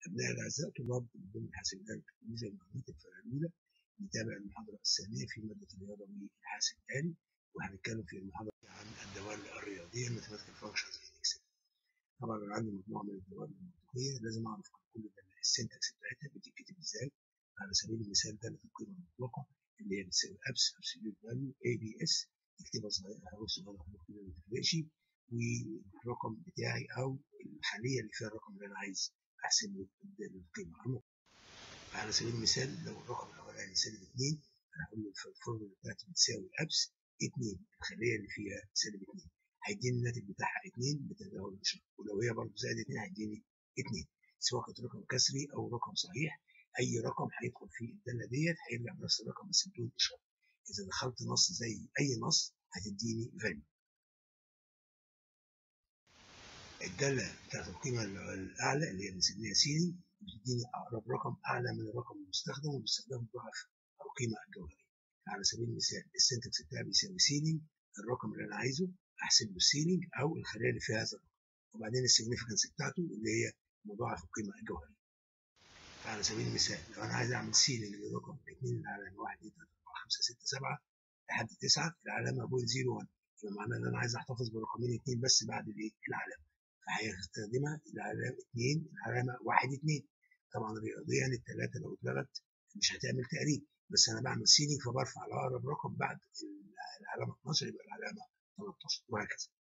أبناء الأعزاء طلاب ضمن حاسب آلة التكنولوجيا المعلومات الفرقة الأولى نتابع المحاضرة الثانية في مادة الرياضة والحاسب الآلي وهنتكلم في المحاضرة عن الدوال الرياضية الماثيماتيكال فانكشنز في اكسل طبعا أنا عندي مجموعة من الدوال المنطقية لازم أعرف كل السنتكس بتاعتها بتتكتب إزاي على سبيل المثال دالة القيمة المطلقة اللي هي بتساوي أبس أبسوليوت فاليو أي بي إس نكتبها صغيرة حروف صغيرة حروف كده ما تفرقش والرقم بتاعي أو الخلية اللي فيها الرقم اللي أنا عايز احسب له القيمه المطلقه على سبيل المثال لو الرقم الاولاني سالب 2 انا هقول له الفورمولا بتاعتي بتساوي ابس 2 الخليه اللي فيها سالب 2 هيديني الناتج بتاعها 2 بتداول الاشاره ولو هي برضه زائد 2 هيديني 2 سواء كانت رقم كسري او رقم صحيح اي رقم هيدخل في الداله ديت هيرجع بنفس الرقم بس بدون اشاره اذا دخلت نص زي اي نص هتديني فاليو الداله بتاعت القيمه الاعلى اللي هي بنسميها سيلينج بتديني اقرب رقم اعلى من الرقم المستخدم وبيستخدم ضعف القيمه الجوهريه على سبيل المثال السنتكس بتاعي بيساوي سيلينج الرقم اللي انا عايزه احسب له السيلينج او الخليه اللي فيها هذا الرقم وبعدين السيجنفكنس بتاعته اللي هي مضاعف القيمه الجوهريه على سبيل المثال لو انا عايز اعمل سيلينج للرقم 2 العلامه 1 2 3 4 5 6 7 لحد 9 العلامه 0.01 يبقى معناه ان انا عايز احتفظ برقمين اثنين بس بعد الايه العلامه فهيستخدمها العلامة 2 العلامة 1 2 طبعا رياضيا الثلاثة لو اتلغت مش هتعمل تقريب بس أنا بعمل سيلينج فبرفع لأقرب رقم بعد العلامة 12 يبقى العلامة 13 وهكذا